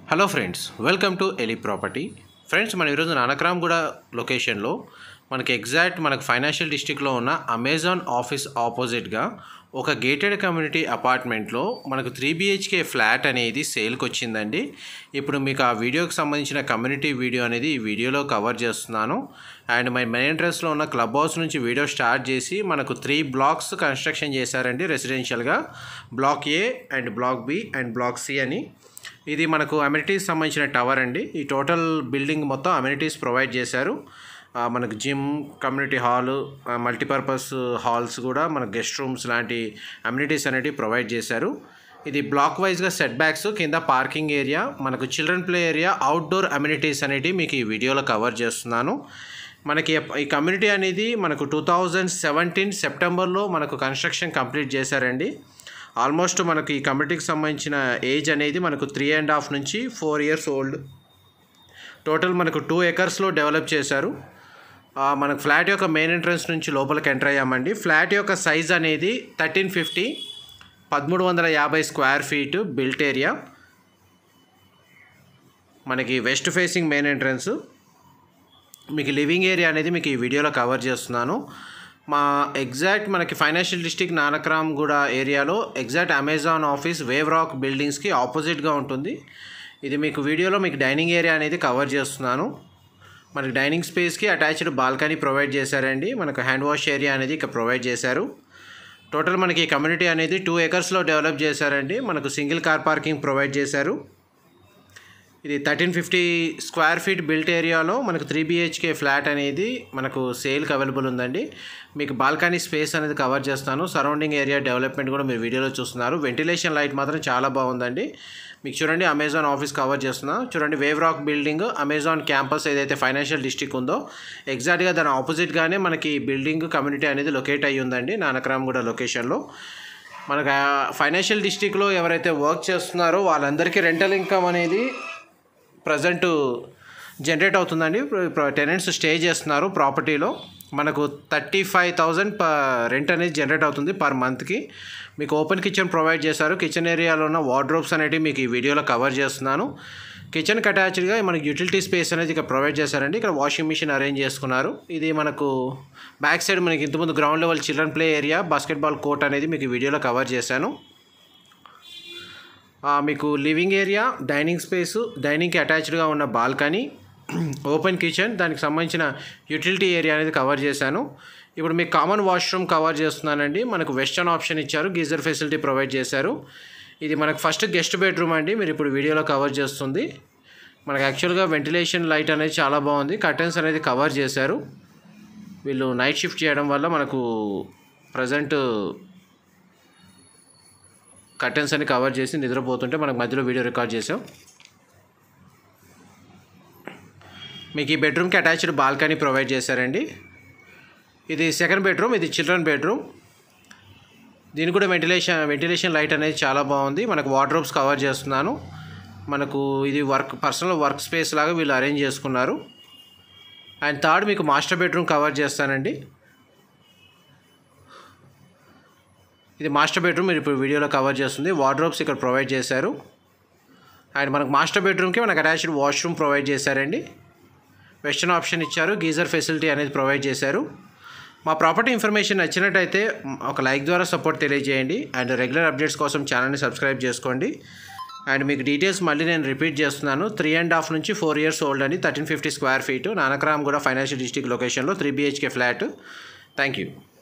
hello friends welcome to ఎలి property friends మన ఈరోజు నానక్రామ్గూడ లొకేషన్లో మనకి ఎగ్జాక్ట్ మనకు ఫైనాన్షియల్ డిస్ట్రిక్ట్లో ఉన్న అమెజాన్ ఆఫీస్ ఆపోజిట్గా ఒక గేటెడ్ కమ్యూనిటీ అపార్ట్మెంట్లో మనకు త్రీ బిహెచ్కే ఫ్లాట్ అనేది సేల్కి వచ్చిందండి ఇప్పుడు మీకు ఆ వీడియోకి సంబంధించిన కమ్యూనిటీ వీడియో అనేది ఈ వీడియోలో కవర్ చేస్తున్నాను అండ్ మై మెయిన్ ఎంట్రన్స్లో ఉన్న క్లబ్ హౌస్ నుంచి వీడియో స్టార్ట్ చేసి మనకు త్రీ బ్లాక్స్ కన్స్ట్రక్షన్ చేశారండి రెసిడెన్షియల్గా block A and block B and block C అని ఇది మనకు అమ్యూనిటీస్ సంబంధించిన టవర్ అండి ఈ టోటల్ బిల్డింగ్ మొత్తం అమ్యూనిటీస్ ప్రొవైడ్ చేశారు ఆ, మనకు gym community hall multipurpose halls కూడా మనకు గెస్ట్ రూమ్స్ లాంటి అమ్యూనిటీస్ అనేటివి ప్రొవైడ్ చేశారు ఇది బ్లాక్ వైజ్గా సెట్ బ్యాక్స్ కింద పార్కింగ్ ఏరియా మనకు children play area outdoor amenities అనేటివి మీకు ఈ వీడియోలో కవర్ చేస్తున్నాను మనకి ఎప్- ఈ కమ్యూనిటీ అనేది మనకు టూ థౌజండ్ సెవెంటీన్ సెప్టెంబర్లో మనకు కన్స్ట్రక్షన్ కంప్లీట్ చేశారండి ఆల్మోస్ట్ మనకు ఈ కమ్యూనిటీకి సంబంధించిన ఏజ్ అనేది మనకు త్రీ అండ్ హాఫ్ నుంచి ఫోర్ ఇయర్స్ ఓల్డ్ టోటల్ మనకు టూ ఎకర్స్లో డెవలప్ చేశారు ఆ, మనకు ఫ్లాట్ యొక్క మెయిన్ ఎంట్రన్స్ నుంచి లోపలికి ఎంటర్ అయ్యామండి ఫ్లాట్ యొక్క సైజ్ అనేది థర్టీన్ ఫిఫ్టీ పదమూడు వందల యాభై స్క్వేర్ ఫీట్ బిల్ట్ ఏరియా మనకి వెస్ట్ ఫేసింగ్ మెయిన్ ఎంట్రన్స్ మీకు లివింగ్ ఏరియా అనేది మీకు ఈ వీడియోలో కవర్ చేస్తున్నాను మా ఎగ్జాక్ట్ మనకి ఫైనాన్షియల్ డిస్ట్రిక్ట్ నానక్రామ్గూడ ఏరియాలో exact Amazon office wave rock బిల్డింగ్స్కి ఆపోజిట్గా ఉంటుంది ఇది మీకు వీడియోలో మీకు డైనింగ్ ఏరియా అనేది కవర్ చేస్తున్నాను మనకి డైనింగ్ స్పేస్కి అటాచ్డ్ బాల్కనీ ప్రొవైడ్ చేశారండి మనకు హ్యాండ్ వాష్ ఏరియా అనేది ఇక్కడ ప్రొవైడ్ చేశారు టోటల్ మనకి ఈ కమ్యూనిటీ అనేది టూ ఎకర్స్లో డెవలప్ చేశారండి మనకు సింగిల్ కార్ పార్కింగ్ ప్రొవైడ్ చేశారు ఇది thirteen fifty square feet built ఏరియాలో మనకు త్రీ బిహెచ్కే ఫ్లాట్ అనేది మనకు సేల్కి అవైలబుల్ ఉందండి మీకు బాల్కనీ స్పేస్ అనేది కవర్ చేస్తాను సరౌండింగ్ ఏరియా డెవలప్మెంట్ కూడా మీరు వీడియోలో చూస్తున్నారు వెంటిలేషన్ లైట్ మాత్రం చాలా బాగుందండి మీకు చూడండి అమెజాన్ ఆఫీస్ కవర్ చేస్తున్నా చూడండి wave rock building Amazon campus ఏదైతే ఫైనాన్షియల్ డిస్ట్రిక్ట్ ఉందో ఎగ్జాక్ట్గా దాని ఆపోజిట్గానే మనకి బిల్డింగ్ కమ్యూనిటీ అనేది లొకేట్ అయ్యి ఉందండి నానక్రామ్గూడ లొకేషన్లో మనకు ఫైనాన్షియల్ డిస్ట్రిక్ట్లో ఎవరైతే వర్క్ చేస్తున్నారో వాళ్ళందరికీ రెంటల్ ఇన్కమ్ అనేది ప్రజెంట్ జనరేట్ అవుతుందండి టెనెంట్స్ స్టే చేస్తున్నారు ప్రాపర్టీలో మనకు థర్టీ ఫైవ్ థౌజండ్ రెంట్ అనేది జనరేట్ అవుతుంది పర్ మంత్కి మీకు ఓపెన్ కిచెన్ ప్రొవైడ్ చేశారు కిచెన్ ఏరియాలో ఉన్న వార్డ్రోబ్స్ అనేటివి మీకు ఈ వీడియోలో కవర్ చేస్తున్నాను కిచెన్కి అటాచ్డ్గా మనకి యూటిలిటీ స్పేస్ అనేది ఇక్కడ ప్రొవైడ్ చేశారండి ఇక్కడ వాషింగ్ మిషన్ అరేంజ్ చేసుకున్నారు ఇది మనకు బ్యాక్ సైడ్ మనకి ఇంతకుముందు ground level children play area basketball court అనేది మీకు ఈ వీడియోలో కవర్ చేశాను ఆ, మీకు లివింగ్ ఏరియా డైనింగ్ స్పేసు డైనింగ్కి అటాచ్డ్గా ఉన్న బాల్కనీ ఓపెన్ కిచెన్ దానికి సంబంధించిన యూటిలిటీ ఏరియా అనేది కవర్ చేశాను ఇప్పుడు మీకు కామన్ వాష్రూమ్ కవర్ చేస్తున్నానండి మనకు వెస్టర్న్ ఆప్షన్ ఇచ్చారు గీజర్ ఫెసిలిటీ ప్రొవైడ్ చేశారు ఇది మనకు ఫస్ట్ గెస్ట్ బెడ్రూమ్ అండి మీరు ఇప్పుడు వీడియోలో కవర్ చేస్తుంది మనకు యాక్చువల్గా వెంటిలేషన్ లైట్ అనేది చాలా బాగుంది కర్టెన్స్ అనేది కవర్ చేశారు వీళ్ళు నైట్ షిఫ్ట్ చేయడం వల్ల మనకు ప్రజెంట్ కర్టెన్స్ అని కవర్ చేసి నిద్రపోతుంటే మనకు మధ్యలో వీడియో రికార్డ్ చేసాం మీకు ఈ బెడ్రూమ్కి అటాచ్డ్ బాల్కనీ ప్రొవైడ్ చేశారండి ఇది సెకండ్ బెడ్రూమ్ ఇది చిల్డ్రన్ బెడ్రూమ్ దీని కూడా వెంటిలేషన్ వెంటిలేషన్ లైట్ అనేది చాలా బాగుంది మనకు వార్డ్రోబ్స్ కవర్ చేస్తున్నాను మనకు ఇది వర్క్ పర్సనల్ వర్క్ స్పేస్ లాగా వీళ్ళు అరేంజ్ చేసుకున్నారు అండ్ థర్డ్ మీకు మాస్టర్ బెడ్రూమ్ కవర్ చేస్తానండి ఇది మాస్టర్ బెడ్రూమ్ మీరు ఇప్పుడు వీడియోలో కవర్ చేస్తుంది వార్డ్రోబ్స్ ఇక్కడ ప్రొవైడ్ చేశారు అండ్ మనకు మాస్టర్ బెడ్రూమ్కి మనకు అటాచ్డ్ వాష్రూమ్ ప్రొవైడ్ చేశారండి వెస్టర్న్ ఆప్షన్ ఇచ్చారు గీజర్ ఫెసిలిటీ అనేది ప్రొవైడ్ చేశారు మా ప్రాపర్టీ ఇన్ఫర్మేషన్ నచ్చినట్టయితే మ్, ఒక లైక్ ద్వారా సపోర్ట్ తెలియజేయండి అండ్ రెగ్యులర్ అప్డేట్స్ కోసం ఛానల్ని సబ్స్క్రైబ్ చేసుకోండి అండ్ మీకు డీటెయిల్స్ మళ్ళీ నేను రిపీట్ చేస్తున్నాను త్రీ అండ్ హాఫ్ నుంచి ఫోర్ ఇయర్స్ ఓల్డ్ అండి thirteen fifty square feet Nanakram కూడా ఫైనాన్షియల్ డిస్ట్రిక్ట్ లొకేషన్లో three BHK flat thank you